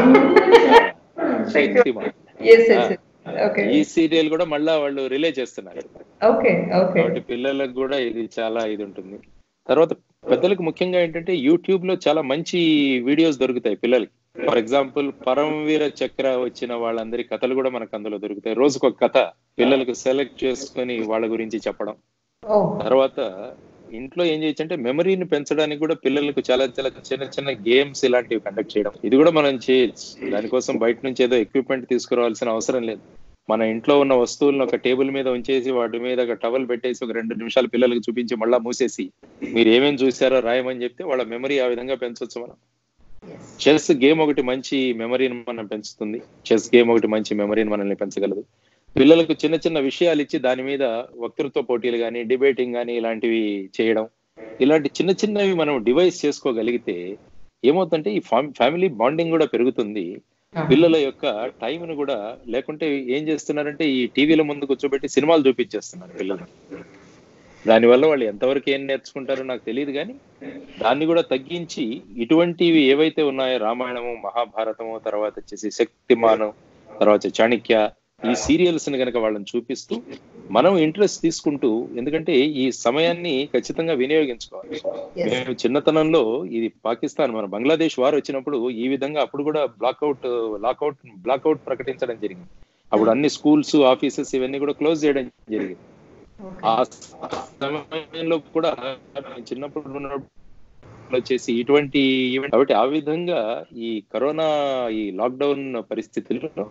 Shaktimaan yes yes okay ఈ సీరియల్ కూడా మళ్ళా వాళ్ళు రిలే చేస్తున్నారు ఓకే ఓకే కాబట్టి పిల్లలకు కూడా ఇది చాలా ఇది ఉంటుంది తర్వాత పెద్దలకు ముఖ్యంగా ఏంటంటే యూట్యూబ్ లో చాలా మంచి వీడియోస్ దొరుకుతాయి పిల్లలకి ఫర్ ఎగ్జాంపుల్ పరమవీర చక్ర వచ్చిన వాళ్ళందరి కథలు కూడా మనకు అందులో దొరుకుతాయి రోజుకొక కథ పిల్లలకు సెలెక్ట్ చేసుకొని వాళ్ళ గురించి చెప్పడం ఓ తర్వాత ఇంట్లో ఏం చేయొచ్చు అంటే మెమరీని పెంచడానికి కూడా పిల్లలకు చాలా చాలా చిన్న చిన్న గేమ్స్ ఇలాంటివి కండక్ట్ చేయడం ఇది కూడా మనం చేయొచ్చు దానికోసం బయట నుంచి ఏదో ఎక్విప్మెంట్ తీసుకురావాల్సిన అవసరం లేదు మన ఇంట్లో ఉన్న వస్తువులను ఒక టేబుల్ మీద ఉంచేసి వాటి మీద ఒక టవల్ పెట్టేసి ఒక రెండు నిమిషాలు పిల్లలకు చూపించి మళ్ళా మూసేసి మీరు ఏమేమి చూసారో రాయమని చెప్తే వాళ్ళ మెమరీ ఆ విధంగా పెంచవచ్చు మనం చెస్ గేమ్ ఒకటి మంచి మెమరీని మనం పెంచుతుంది చెస్ గేమ్ ఒకటి మంచి మెమరీని మనల్ని పెంచగలదు పిల్లలకు చిన్న చిన్న విషయాలు ఇచ్చి దాని మీద వక్తృత్వ పోటీలు కానీ డిబేటింగ్ కానీ ఇలాంటివి చేయడం ఇలాంటి చిన్న చిన్నవి మనం డివైస్ చేసుకోగలిగితే ఏమవుతుందంటే ఈ ఫ్యామిలీ బాండింగ్ కూడా పెరుగుతుంది పిల్లల యొక్క టైంను కూడా లేకుంటే ఏం చేస్తున్నారంటే ఈ టీవీల ముందు కూర్చోబెట్టి సినిమాలు చూపించేస్తున్నారు పిల్లలు దానివల్ల వాళ్ళు ఎంతవరకు ఏం నేర్చుకుంటారో నాకు తెలియదు కానీ దాన్ని కూడా తగ్గించి ఇటువంటివి ఏవైతే ఉన్నాయో రామాయణము మహాభారతము తర్వాత వచ్చేసి శక్తిమానం తర్వాత చాణక్య ఈ సీరియల్స్ ని కనుక వాళ్ళని చూపిస్తూ మనం ఇంట్రెస్ట్ తీసుకుంటూ ఎందుకంటే ఈ సమయాన్ని ఖచ్చితంగా వినియోగించుకోవాలి Yes. మేము చిన్నతనంలో ఇది పాకిస్తాన్ మన బంగ్లాదేశ్ వారు వచ్చినప్పుడు ఈ విధంగా అప్పుడు కూడా బ్లాక్అవుట్ లాక్అవుట్ బ్లాక్అవుట్ ప్రకటించడం జరిగింది అప్పుడు అన్ని స్కూల్స్ ఆఫీసెస్ ఇవన్నీ కూడా క్లోజ్ చేయడం జరిగింది ఆ సమయంలో కూడా నేను చిన్నప్పుడు ఉన్నప్పుడు వచ్చేసి ఇటువంటి ఈవెంట్ కాబట్టి ఆ విధంగా ఈ కరోనా ఈ లాక్డౌన్ పరిస్థితుల్లో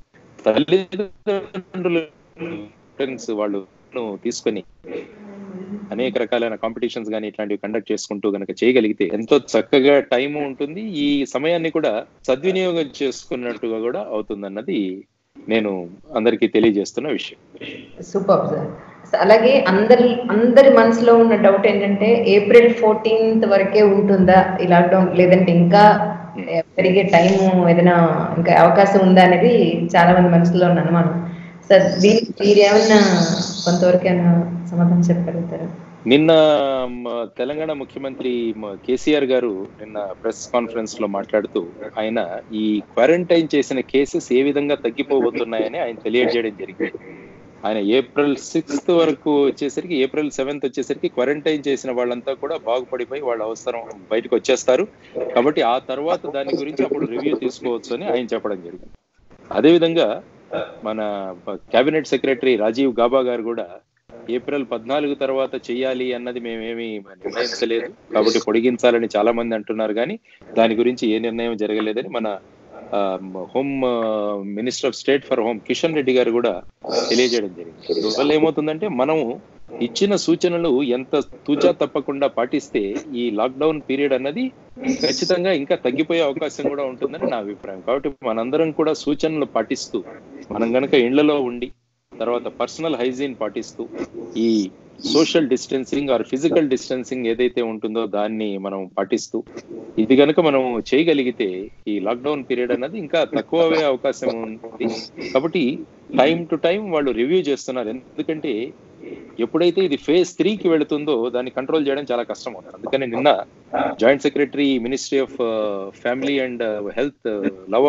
తల్లిదండ్రులు parents వాళ్ళు తీసుకొని అనేక రకాలైన కాంపిటీషన్స్ కానీ ఇట్లాంటివి కండక్ట్ చేసుకుంటూ గనక చేయగలిగితే ఎంతో చక్కగా టైం ఉంటుంది ఈ సమయాన్ని కూడా సద్వినియోగం చేసుకున్నట్టుగా కూడా అవుతుందన్నది నేను అందరికీ తెలియజేస్తున్న విషయం సూపర్ సార్ అలాగే అందరి అందరి మనసులో ఉన్న డౌట్ ఏంటంటే ఏప్రిల్ ఫోర్టీన్త్ వరకే ఉంటుందా ఈ లాక్డౌన్ లేదంటే ఇంకా ఏ, పెరిగే టైం ఏదైనా ఇంకా అవకాశం ఉందా అనేది చాలా మంది మనసులో ఉన్న అనుమానం సార్ దీనికి మీరు ఏమన్నా కొంతవరకు ఏమైనా సమాధానం చెప్పగలుగుతారా నిన్న మ, తెలంగాణ ముఖ్యమంత్రి మ, కేసీఆర్ గారు నిన్న ప్రెస్ కాన్ఫరెన్స్ లో మాట్లాడుతూ ఆయన ఈ క్వారంటైన్ చేసిన కేసెస్ ఏ విధంగా తగ్గిపోబోతున్నాయని ఆయన తెలియజేయడం జరిగింది ఆయన ఏప్రిల్ సిక్స్త్ వరకు వచ్చేసరికి ఏప్రిల్ సెవెంత్ వచ్చేసరికి క్వారంటైన్ చేసిన వాళ్ళంతా కూడా బాగుపడిపోయి వాళ్ళ అవసరం బయటకు వచ్చేస్తారు కాబట్టి ఆ తర్వాత దాని గురించి అప్పుడు రివ్యూ తీసుకోవచ్చు అని ఆయన చెప్పడం జరిగింది అదేవిధంగా మన కేబినెట్ సెక్రటరీ రాజీవ్ గాబా గారు కూడా ఏప్రిల్ పద్నాలుగు తర్వాత చేయాలి అన్నది మేమేమి నిర్ణయించలేదు కాబట్టి పొడిగించాలని చాలా మంది అంటున్నారు కానీ దాని గురించి ఏ నిర్ణయం జరగలేదని మన ఆ, home minister of state for home Kishan Reddy garu కూడా తెలియజేయడం జరిగింది అందువల్ల ఏమవుతుందంటే మనము ఇచ్చిన సూచనలు ఎంత తూచా తప్పకుండా పాటిస్తే ఈ లాక్డౌన్ పీరియడ్ అన్నది ఖచ్చితంగా ఇంకా తగ్గిపోయే అవకాశం కూడా ఉంటుందని నా అభిప్రాయం కాబట్టి మనందరం కూడా సూచనలు పాటిస్తూ మనం గనక ఇళ్లలో ఉండి తర్వాత పర్సనల్ హైజీన్ పాటిస్తూ ఈ social distancing or physical distancing ఏదైతే ఉంటుందో దాన్ని మనం పాటిస్తూ ఇది కనుక మనం చేయగలిగితే ఈ లాక్డౌన్ పీరియడ్ అన్నది ఇంకా తక్కువ అయ్యే అవకాశం ఉంది కాబట్టి టైం టు టైం వాళ్ళు రివ్యూ చేస్తున్నారు ఎందుకంటే ఎప్పుడైతే ఇది ఫేజ్ త్రీకి వెళుతుందో దాన్ని కంట్రోల్ చేయడం చాలా కష్టం అవుతుంది అందుకని నిన్న joint secretary ministry of family and health Lav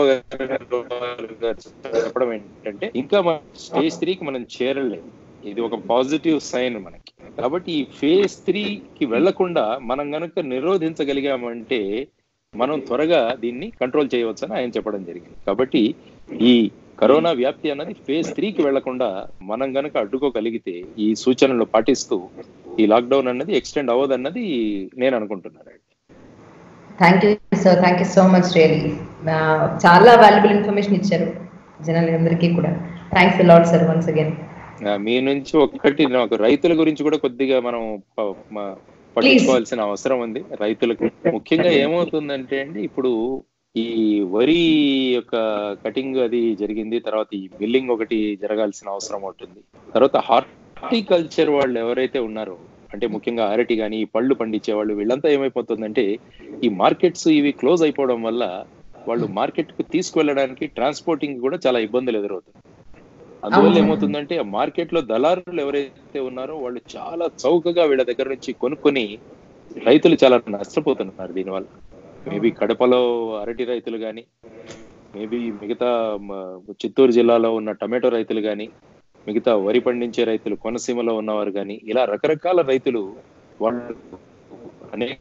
చెప్పడం ఏంటంటే ఇంకా స్టేజ్ త్రీకి మనం చేరలేదు ఇది ఒక పాజిటివ్ సైన్ మనకి కాబట్టి ఈ ఫేజ్ త్రీకి వెళ్లకుండా మనం గనుక నిరోధించగలిగామంటే మనం త్వరగా దీన్ని కంట్రోల్ చేయవచ్చని ఆయన చెప్పడం జరిగింది కాబట్టి ఈ కరోనా వ్యాప్తి అన్నది ఫేజ్ త్రీకి వెళ్లకుండా మనం గనక అడ్డుకోగలిగితే ఈ సూచనలు పాటిస్తూ ఈ లాక్డౌన్ అన్నది ఎక్స్టెండ్ అవ్వదన్నది నేను అనుకుంటున్నాను thank you sir thank you so much really చాలా వాల్యుబుల్ ఇన్ఫర్మేషన్ ఇచ్చారు జనాలందరికీ కూడా thanks lot sir once again ఆ, మీ నుంచి ఒక్కటి నాకు రైతుల గురించి కూడా కొద్దిగా మనం ప- మ- పట్టించుకోవాల్సిన అవసరం ఉంది రైతులకు ముఖ్యంగా ఏమవుతుందంటే అండి ఇప్పుడు ఈ వరి యొక్క కటింగ్ అది జరిగింది తర్వాత ఈ బిల్లింగ్ ఒకటి జరగాల్సిన అవసరం ఉంటుంది తర్వాత హార్టికల్చర్ వాళ్ళు ఎవరైతే ఉన్నారో అంటే ముఖ్యంగా అరటి కానీ ఈ పళ్ళు పండించే వాళ్ళు వీళ్ళంతా ఏమైపోతుందంటే ఈ మార్కెట్స్ ఇవి క్లోజ్ అయిపోవడం వల్ల వాళ్ళు మార్కెట్ కు తీసుకువెళ్ళడానికి ట్రాన్స్పోర్టింగ్ కూడా చాలా ఇబ్బందులు ఎదురవుతుంది అందువల్ల అవును. ఏమవుతుందంటే ఆ మార్కెట్ లో దళారులు ఎవరైతే ఉన్నారో వాళ్ళు చాలా చౌకగా వీళ్ళ దగ్గర నుంచి కొనుక్కొని రైతులు చాలా నష్టపోతున్నారు దీనివల్ల మేబీ కడపలో అరటి రైతులు కానీ మేబీ మిగతా మ, చిత్తూరు జిల్లాలో ఉన్న టమాటో రైతులు కానీ మిగతా వరి పండించే రైతులు కోనసీమలో ఉన్నవారు కానీ ఇలా రకరకాల రైతులు వాళ్ళు అనేక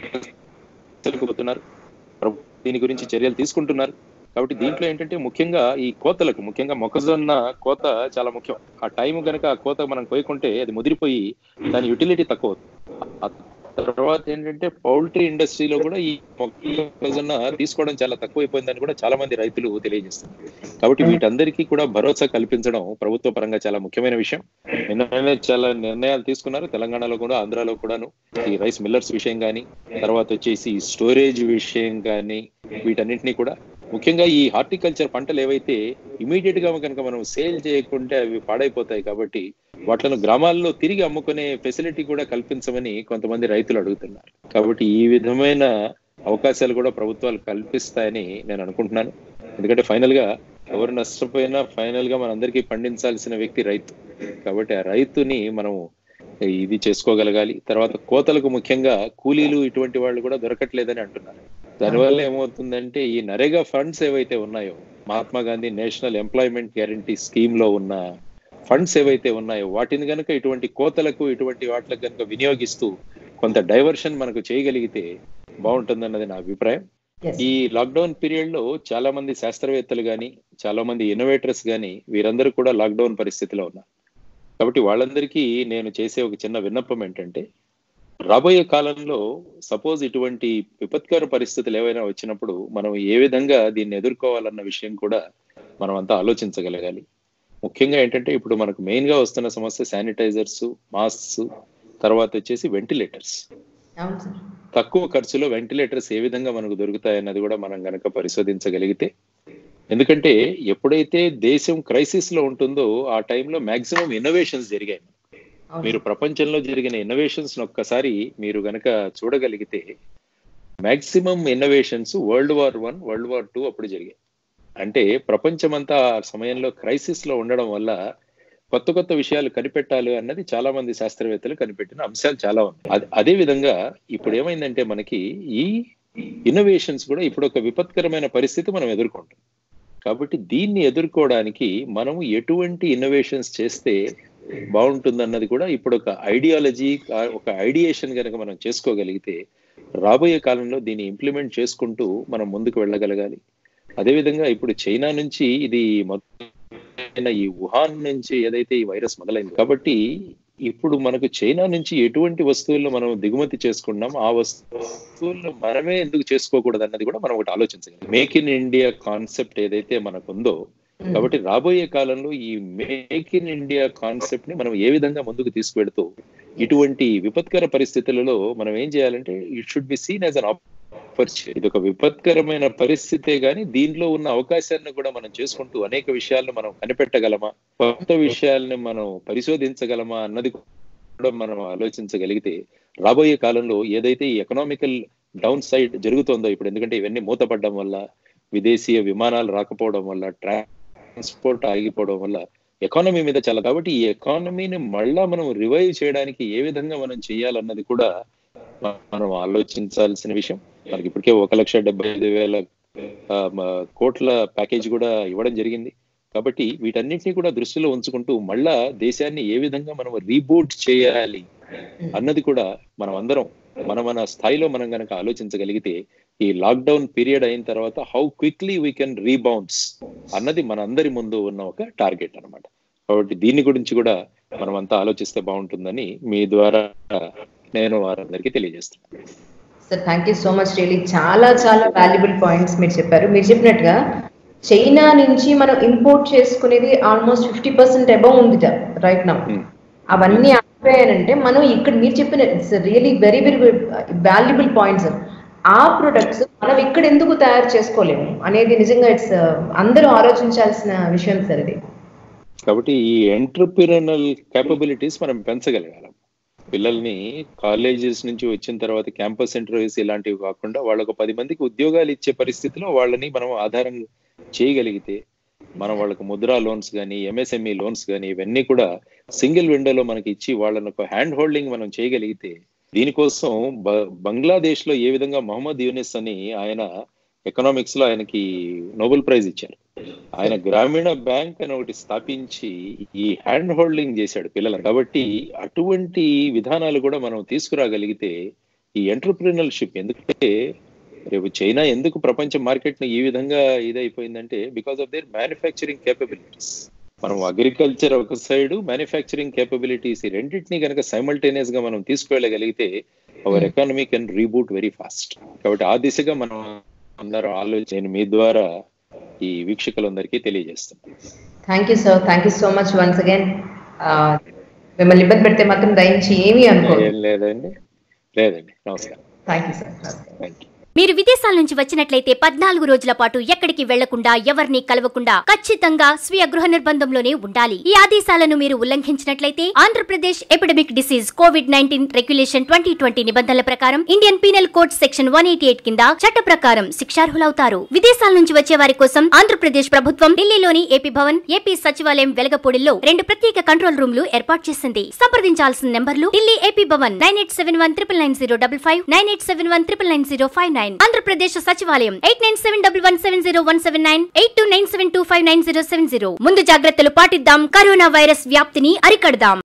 పోతున్నారు ప్రభు దీని గురించి చర్యలు తీసుకుంటున్నారు కాబట్టి దీంట్లో ఏంటంటే ముఖ్యంగా ఈ కోతలకు ముఖ్యంగా మొక్కజొన్న కోత చాలా ముఖ్యం ఆ టైం కనుక ఆ కోత మనం కోయకుంటే అది ముదిరిపోయి దాని యూటిలిటీ తక్కువ అవుతుంది. ఆ తర్వాత ఏంటంటే పౌల్ట్రీ ఇండస్ట్రీలో కూడా ఈ మొక్కజొన్న తీసుకోవడం చాలా తక్కువైపోయిందని కూడా చాలా మంది రైతులు తెలియజేస్తున్నారు కాబట్టి వీటందరికీ కూడా భరోసా కల్పించడం ప్రభుత్వ పరంగా చాలా ముఖ్యమైన విషయం నిన్ననే చాలా నిర్ణయాలు తీసుకున్నారు తెలంగాణలో కూడా ఆంధ్రాలో కూడాను ఈ రైస్ మిల్లర్స్ విషయం కానీ తర్వాత వచ్చేసి స్టోరేజ్ విషయం కానీ వీటన్నింటినీ కూడా ముఖ్యంగా ఈ హార్టికల్చర్ పంటలు ఏవైతే ఇమీడియట్ గా కనుక మనం సేల్ చేయకుంటే అవి పాడైపోతాయి కాబట్టి వాటిని గ్రామాల్లో తిరిగి అమ్ముకునే ఫెసిలిటీ కూడా కల్పించమని కొంతమంది రైతులు అడుగుతున్నారు కాబట్టి ఈ విధమైన అవకాశాలు కూడా ప్రభుత్వాలు కల్పిస్తాయని నేను అనుకుంటున్నాను ఎందుకంటే ఫైనల్ గా ఎవరు నష్టపోయినా ఫైనల్ గా మనందరికీ పండించాల్సిన వ్యక్తి రైతు కాబట్టి ఆ రైతుని మనం ఇది చేసుకోగలగాలి తర్వాత కోతలకు ముఖ్యంగా కూలీలు ఇటువంటి వాళ్ళు కూడా దొరకట్లేదని అంటున్నారు దానివల్ల ఏమవుతుందంటే ఈ నరేగా ఫండ్స్ ఏవైతే ఉన్నాయో Mahatma Gandhi national employment guarantee scheme లో ఉన్న ఫండ్స్ ఏవైతే ఉన్నాయో వాటిని కనుక ఇటువంటి కోతలకు ఇటువంటి వాటికి కనుక వినియోగిస్తూ కొంత డైవర్షన్ మనకు చేయగలిగితే బాగుంటుందన్నది నా అభిప్రాయం Yes. ఈ లాక్డౌన్ పీరియడ్ లో చాలా మంది శాస్త్రవేత్తలు గాని చాలా మంది ఇన్నోవేటర్స్ గాని వీరందరూ కూడా లాక్డౌన్ పరిస్థితిలో ఉన్నారు కాబట్టి వాళ్ళందరికీ నేను చేసే ఒక చిన్న విన్నపం ఏంటంటే రాబోయే కాలంలో సపోజ్ ఇటువంటి విపత్కర పరిస్థితులు ఏవైనా వచ్చినప్పుడు మనం ఏ విధంగా దీన్ని ఎదుర్కోవాలన్న విషయం కూడా మనం అంతా ఆలోచించగలగాలి ముఖ్యంగా ఏంటంటే ఇప్పుడు మనకు మెయిన్ గా వస్తున్న సమస్య శానిటైజర్స్ మాస్క్స్ తర్వాత వచ్చేసి వెంటిలేటర్స్ అవును సార్ తక్కువ ఖర్చులో వెంటిలేటర్స్ ఏ విధంగా మనకు దొరుకుతాయన్నది కూడా మనం గనక పరిశోధించగలిగితే ఎందుకంటే ఎప్పుడైతే దేశం క్రైసిస్ లో ఉంటుందో ఆ టైంలో మాక్సిమం ఇన్నోవేషన్స్ జరిగాయి అవును మీరు ప్రపంచంలో జరిగిన ఇన్నోవేషన్స్ ఒక్కసారి మీరు గనక చూడగలిగితే maximum innovations world war one world war two అప్పుడు జరిగాయి అంటే ప్రపంచమంతా ఆ సమయంలో క్రైసిస్ లో ఉండడం వల్ల కొత్త కొత్త విషయాలు కనిపెట్టాలి అన్నది చాలా మంది శాస్త్రవేత్తలు కనిపెట్టిన అంశాలు చాలా ఉన్నాయి అదే- అదే విధంగా ఇప్పుడు ఏమైందంటే మనకి ఈ ఇన్నోవేషన్స్ కూడా ఇప్పుడు ఒక విపత్కరమైన పరిస్థితి మనం ఎదుర్కొంటాం కాబట్టి దీన్ని ఎదుర్కోవడానికి మనం ఎటువంటి ఇన్నోవేషన్స్ చేస్తే బాగుంటుందన్నది కూడా ఇప్పుడు ఒక ఐడియాలజీ ఒక ఐడియేషన్ కనుక మనం చేసుకోగలిగితే రాబోయే కాలంలో దీన్ని ఇంప్లిమెంట్ చేసుకుంటూ మనం ముందుకు వెళ్ళగలగాలి అదేవిధంగా ఇప్పుడు చైనా నుంచి ఇది మొదలైన ఈ వుహాన్ నుంచి ఏదైతే ఈ వైరస్ మొదలైంది కాబట్టి ఇప్పుడు మనకు చైనా నుంచి ఎటువంటి వస్తువులను మనం దిగుమతి చేసుకున్నాం ఆ వస్తువులను మనమే ఎందుకు చేసుకోకూడదు అన్నది కూడా మనం ఒకటి ఆలోచించగలం మేక్ ఇన్ ఇండియా కాన్సెప్ట్ ఏదైతే మనకు ఉందో కాబట్టి రాబోయే కాలంలో ఈ మేక్ ఇన్ ఇండియా కాన్సెప్ట్ ని మనం ఏ విధంగా ముందుకు తీసుకువెడుతూ ఇటువంటి విపత్కర పరిస్థితులలో మనం ఏం చేయాలంటే it should be seen as an opportunity ఇది ఒక విపత్కరమైన పరిస్థితే గాని దీనిలో ఉన్న అవకాశాలను కూడా మనం చేసుకుంటూ అనేక విషయాలను మనం కనిపెట్టగలమా కొత్త విషయాలను మనం పరిశోధించగలమా అన్నది కూడా మనం ఆలోచించగలిగితే రాబోయే కాలంలో ఏదైతే ఈ ఎకనామికల్ డౌన్ సైడ్ జరుగుతోందో ఇప్పుడు ఎందుకంటే ఇవన్నీ మూతపడడం వల్ల విదేశీయ విమానాలు రాకపోవడం వల్ల ట్రాన్స్పోర్ట్ ఆగిపోవడం వల్ల ఎకానమీ మీద చాలా కాబట్టి ఈ ఎకానమీని మళ్ళా మనం రివైవ్ చేయడానికి ఏ విధంగా మనం చేయాలన్నది కూడా మనం ఆలోచించాల్సిన విషయం మనకి ఇప్పటికే ఒక లక్ష డెబ్బై ఐదు వేల ఆ, మ- కోట్ల ప్యాకేజ్ కూడా ఇవ్వడం జరిగింది కాబట్టి వీటన్నిటిని కూడా దృష్టిలో ఉంచుకుంటూ మళ్ళా దేశాన్ని ఏ విధంగా మనం రీబూట్ చేయాలి అన్నది కూడా మనం అందరం మన మన స్థాయిలో మనం కనుక ఆలోచించగలిగితే ఈ లాక్డౌన్ పీరియడ్ అయిన తర్వాత how quickly we can rebounce అన్నది మన అందరి ముందు ఉన్న ఒక టార్గెట్ అన్నమాట కాబట్టి దీని గురించి కూడా మనం అంతా ఆలోచిస్తే బాగుంటుందని మీ ద్వారా నేను వారందరికీ తెలియజేస్తున్నాను sir thank you so much really చాలా చాలా వాల్యుబుల్ పాయింట్స్ మీరు చెప్పారు మీరు చెప్పినట్టుగా చైనా నుంచి మనం ఇంపోర్ట్ చేసుకునేది ఆల్మోస్ట్ ఫిఫ్టీ పర్సెంట్ అబౌవ్ ఉంది రైట్ నా Hmm. అవన్నీ ఆగిపోయానంటే మనం ఇక్కడ మీరు చెప్పిన it's really very very valuable points ఆ ప్రొడక్ట్స్ మనం ఇక్కడ ఎందుకు తయారు చేసుకోలేము అనేది నిజంగా ఇట్స్ అందరూ ఆలోచించాల్సిన విషయం సార్ ఇది కాబట్టి ఈ ఎంటర్ప్రినల్ కేపబిలిటీస్ మనం పెంచగలగాలి పిల్లల్ని కాలేజెస్ నుంచి వచ్చిన తర్వాత క్యాంపస్ ఇంటర్వ్యూస్ ఇలాంటివి కాకుండా వాళ్ళకు పది మందికి ఉద్యోగాలు ఇచ్చే పరిస్థితిలో వాళ్ళని మనం ఆధారం చేయగలిగితే మనం వాళ్ళకు ముద్రా లోన్స్ కానీ ఎంఎస్ఎంఈ లోన్స్ కానీ ఇవన్నీ కూడా సింగిల్ విండోలో మనకి ఇచ్చి వాళ్ళని ఒక హ్యాండ్ హోల్డింగ్ మనం చేయగలిగితే దీనికోసం బ- బంగ్లాదేశ్ లో ఏ విధంగా మహమ్మద్ యూనిస్ అని ఆయన ఎకనామిక్స్ లో ఆయనకి నోబెల్ ప్రైజ్ ఇచ్చారు ఆయన గ్రామీణ బ్యాంక్ అని ఒకటి స్థాపించి ఈ హ్యాండ్ హోల్డింగ్ చేశాడు పిల్లలను కాబట్టి అటువంటి విధానాలు కూడా మనం తీసుకురాగలిగితే ఈ ఎంటర్ప్రినర్షిప్ ఎందుకంటే రేపు చైనా ఎందుకు ప్రపంచ మార్కెట్ ని ఈ విధంగా ఇదైపోయిందంటే because of their manufacturing capabilities మనం అగ్రికల్చర్ ఒక సైడ్ మ్యానుఫ్యాక్చరింగ్ కేపబిలిటీస్ ఈ రెండింటిని కనుక సైమల్టేనియస్ గా మనం తీసుకువెళ్ళగలిగితే our economy can reboot very fast కాబట్టి ఆ దిశగా మనం అందరూ ఆలోచన మీ ద్వారా ఈ వీక్షకులందరికీ తెలియజేస్తున్నాం thank you sir thank you so much once again మిమ్మల్ని ఇబ్బంది పెడితే మాత్రం దయించి ఏమీ అనుకో ఏం లేదండి లేదండి నమస్కారం thank you sir thank you మీరు విదేశాల నుంచి వచ్చినట్లయితే పద్నాలుగు రోజుల పాటు ఎక్కడికి వెళ్లకుండా ఎవరిని కలవకుండా ఖచ్చితంగా స్వీయ గృహ నిర్బంధంలోనే ఉండాలి ఈ ఆదేశాలను మీరు ఉల్లంఘించినట్లయితే Andhra Pradesh epidemic disease covid nineteen regulation twenty twenty నిబంధనల ప్రకారం Indian penal code section one eighty eight కింద చట్ట ప్రకారం శిక్షార్హులవుతారు విదేశాల నుంచి వచ్చే వారి కోసం ఆంధ్రప్రదేశ్ ప్రభుత్వం ఢిల్లీలోని ఏపీ భవన్ ఏపీ సచివాలయం వెలగపూడిలో రెండు ప్రత్యేక కంట్రోల్ రూమ్లు ఏర్పాటు చేసింది సంప్రదించాల్సిన నెంబర్లు Delhi AP Bhavan nine eight seven one triple nine zero double five nine eight seven one triple nine zero five nine Andhra Pradesh Sachivalayam eight nine seven double one seven zero one seven nine eight two nine seven two five nine zero seven zero ముందు జాగ్రత్తలు పాటిద్దాం corona virus వ్యాప్తిని అరికడదాం